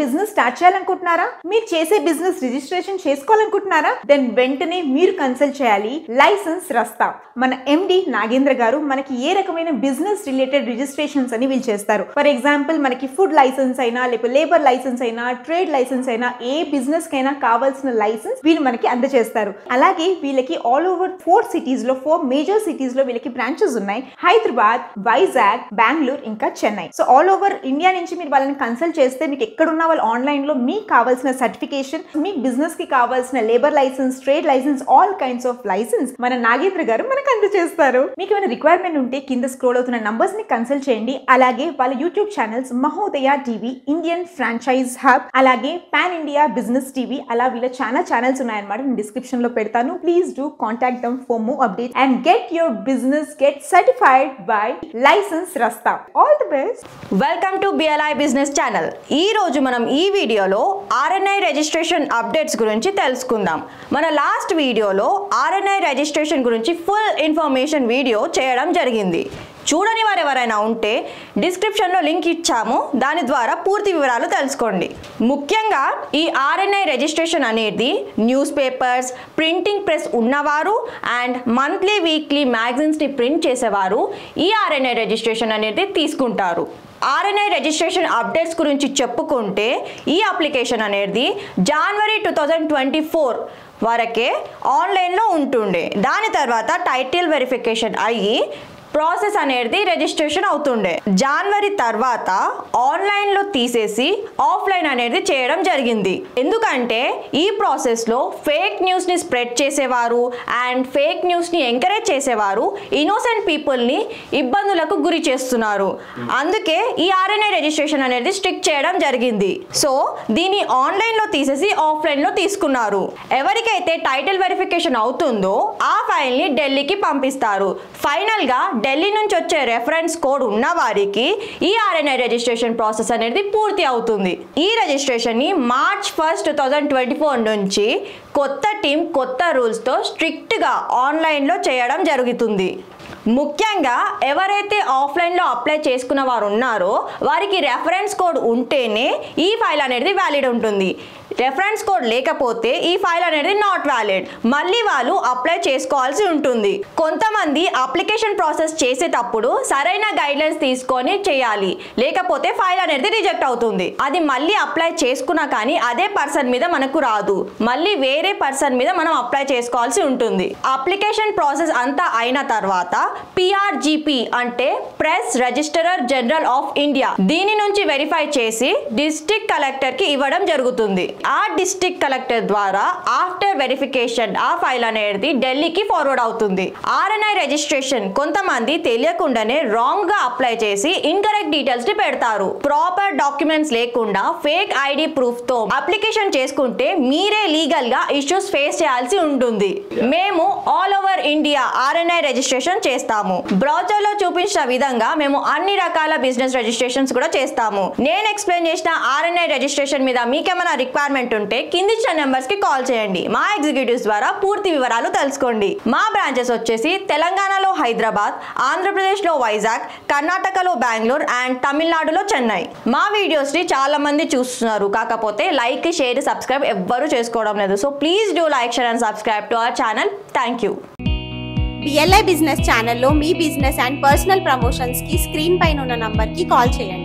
business start చేయాలనుకుంటున్నారా మీరు చేసే బిజినెస్ రిజిస్ట్రేషన్ చేసుకోవాలనుకుంటున్నారా దెన్ వెంటనే మీరు కన్సల్ట్ చేయాలి లైసెన్స్ రస్తా మన ఎండి నాగేంద్ర గారు మనకి ఏ రకమైన బిజినెస్ రిలేటెడ్ రిజిస్ట్రేషన్స్ అని వీళ్ళు చేస్తారు ఫర్ ఎగ్జాంపుల్ మనకి ఫుడ్ లైసెన్స్ అయినా లేకపోతే లేబర్ లైసెన్స్ అయినా ట్రేడ్ లైసెన్స్ అయినా ఏ బిజినెస్ కైనా కావాల్సిన లైసెన్స్ వీళ్ళు మనకి అందజేస్తారు అలాగే వీళ్ళకి ఆల్ ఓవర్ ఫోర్ సిటీస్ లో ఫోర్ మేజర్ సిటీస్ లో వీళ్ళకి బ్రాంచెస్ ఉన్నాయి హైదరాబాద్ వైజాగ్ బెంగళూరు ఇంకా Chennai so all over India నుంచి మీరు వాళ్ళని కన్సల్ట్ చేస్తే మీకు ఎక్కడున్న వాళ్ళు ఆన్లైన్ లో మీకు కావాల్సిన సర్టిఫికేషన్ మీ బిజినెస్ కి కావాల్సిన labour licence trade licence all kinds of licence మన నాగేంద్ర గారు మనకు అందజేస్తారు మీకు ఏమైనా రిక్వైర్మెంట్ ఉంటే కింద స్క్రోల్ అవుతున్న నంబర్స్ ని కన్సల్ట్ చేయండి అలాగే వాళ్ళ YouTube channels Mahodaya TV Indian franchise hub అలాగే పాన్ ఇండియా బిజినెస్ టీవీ అలా వీళ్ళ చాలా ఛానల్స్ ఉన్నాయన్నమాట నేను డిస్క్రిప్షన్ లో పెడతాను please do contact them for more update and get your business get certified by licence Rasta all the best welcome to BLI business channel ఈ రోజు మనం ఈ వీడియోలో ఆర్ఎన్ఐ రిజిస్ట్రేషన్ అప్డేట్స్ గురించి తెలుసుకుందాం మన లాస్ట్ వీడియోలో ఆర్ఎన్ఐ రిజిస్ట్రేషన్ గురించి ఫుల్ ఇన్ఫర్మేషన్ వీడియో చేయడం జరిగింది చూడని వారు ఎవరైనా ఉంటే డిస్క్రిప్షన్లో లింక్ ఇచ్చాము దాని ద్వారా పూర్తి వివరాలు తెలుసుకోండి ముఖ్యంగా ఈ ఆర్ఎన్ఐ రిజిస్ట్రేషన్ అనేది న్యూస్ పేపర్స్ ప్రింటింగ్ ప్రెస్ ఉన్నవారు అండ్ మంత్లీ వీక్లీ మ్యాగజైన్స్ని ప్రింట్ చేసేవారు ఈ ఆర్ఎన్ఐ రిజిస్ట్రేషన్ అనేది తీసుకుంటారు ఆర్ఎన్ఐ రిజిస్ట్రేషన్ అప్డేట్స్ గురించి చెప్పుకుంటే ఈ అప్లికేషన్ అనేది జనవరి టూ థౌజండ్ ట్వంటీ ఫోర్ వరకే ఆన్లైన్లో ఉంటుండే దాని తర్వాత టైటిల్ వెరిఫికేషన్ అయ్యి ప్రాసెస్ అనేది రిజిస్ట్రేషన్ అవుతుండే జనవరి తర్వాత ఆన్లైన్లో తీసేసి ఆఫ్లైన్ అనేది చేయడం జరిగింది ఎందుకంటే ఈ ప్రాసెస్లో ఫేక్ న్యూస్ని స్ప్రెడ్ చేసేవారు అండ్ ఫేక్ న్యూస్ని ఎంకరేజ్ చేసేవారు ఇన్నోసెంట్ పీపుల్ని ఇబ్బందులకు గురి చేస్తున్నారు అందుకే ఈ ఆర్ఎన్ఐ రిజిస్ట్రేషన్ అనేది స్ట్రిక్ట్ చేయడం జరిగింది సో దీన్ని ఆన్లైన్లో తీసేసి ఆఫ్లైన్లో తీసుకున్నారు ఎవరికైతే టైటిల్ వెరిఫికేషన్ అవుతుందో ఆ ఫైల్ని ఢిల్లీకి పంపిస్తారు ఫైనల్గా ఢిల్లీ నుంచి వచ్చే రెఫరెన్స్ కోడ్ ఉన్న వారికి ఈ ఆర్ఎన్ఐ రిజిస్ట్రేషన్ ప్రాసెస్ అనేది పూర్తి అవుతుంది ఈ రిజిస్ట్రేషన్ ని March first two thousand twenty four నుంచి కొత్త టీం కొత్త రూల్స్తో స్ట్రిక్ట్గా ఆన్లైన్లో చేయడం జరుగుతుంది ముఖ్యంగా ఎవరైతే ఆఫ్లైన్లో అప్లై చేసుకున్న వారు ఉన్నారో వారికి రెఫరెన్స్ కోడ్ ఉంటేనే ఈ ఫైల్ అనేది వ్యాలిడ్ ఉంటుంది రెఫరెన్స్ కోడ్ లేకపోతే ఈ ఫైల్ అనేది నాట్ వ్యాలిడ్ మళ్ళీ వాళ్ళు అప్లై చేసుకోవాల్సి ఉంటుంది కొంతమంది అప్లికేషన్ ప్రాసెస్ చేసేటప్పుడు సరైన గైడ్లైన్స్ తీసుకొని చేయాలి లేకపోతే ఫైల్ అనేది రిజెక్ట్ అవుతుంది అది మళ్ళీ అప్లై చేసుకున్నా కానీ అదే పర్సన్ మీద మనకు రాదు మళ్ళీ వేరే పర్సన్ మీద మనం అప్లై చేసుకోవాల్సి ఉంటుంది అప్లికేషన్ ప్రాసెస్ అంతా అయిన తర్వాత పిఆర్జిపి అంటే press registrar general of India దీని నుంచి వెరిఫై చేసి డిస్ట్రిక్ట్ కలెక్టర్ కి ఇవ్వడం జరుగుతుంది ఆ డిస్ట్రిక్ట్ కలెక్టర్ ద్వారా ఆఫ్టర్ వెరిఫికేషన్ ఆ ఫైల్ అనేది ఢిల్లీకి ఫార్వర్డ్ అవుతుంది ఆర్ఎన్ఐ రిజిస్ట్రేషన్ కొంతమంది తెలియకుండానే రాంగ్ గా అప్లై చేసి ఇన్కరెక్ట్ డీటెయిల్స్ ని పెడతారు ప్రాపర్ డాక్యుమెంట్స్ లేకుండా ఫేక్ ఐడి ప్రూఫ్ తో అప్లికేషన్ చేసుకుంటే మీరే లీగల్ గా ఇష్యూస్ ఫేస్ చేయాల్సి ఉంటుంది మేము all over India RNI registration చేస్తాము బ్రౌజర్ లో చూపించిన విధంగా మేము అన్ని రకాల బిజినెస్ రిజిస్ట్రేషన్స్ కూడా చేస్తాము నేను ఎక్స్ప్లెయిన్ చేసిన ఆర్ఎన్ఐ రిజిస్ట్రేషన్ మీద మీకేమైనా రిక్వైర్మెంట్ ఉంటే కింది ఇచ్చిన నెంబర్స్ కి కాల్ చేయండి మా ఎగ్జిక్యూటివ్స్ ద్వారా పూర్తి వివరాలు తెలుసుకోండి మా బ్రాంచెస్ వచ్చేసి తెలంగాణలో హైదరాబాద్ ఆంధ్రప్రదేశ్ లో వైజాగ్ కర్ణాటకలో బెంగళూరు అండ్ తమిళనాడులో చెన్నై మా వీడియోస్ ని చాలా మంది చూస్తున్నారు కాకపోతే లైక్ షేర్ సబ్స్క్రైబ్ ఎవ్వరూ చేసుకోవడం లేదు so please do like share and subscribe to our channel thank you BLI business ఛానల్లో మీ బిజినెస్ అండ్ పర్సనల్ ప్రమోషన్స్కి స్క్రీన్ పైన ఉన్న నంబర్కి కాల్ చేయండి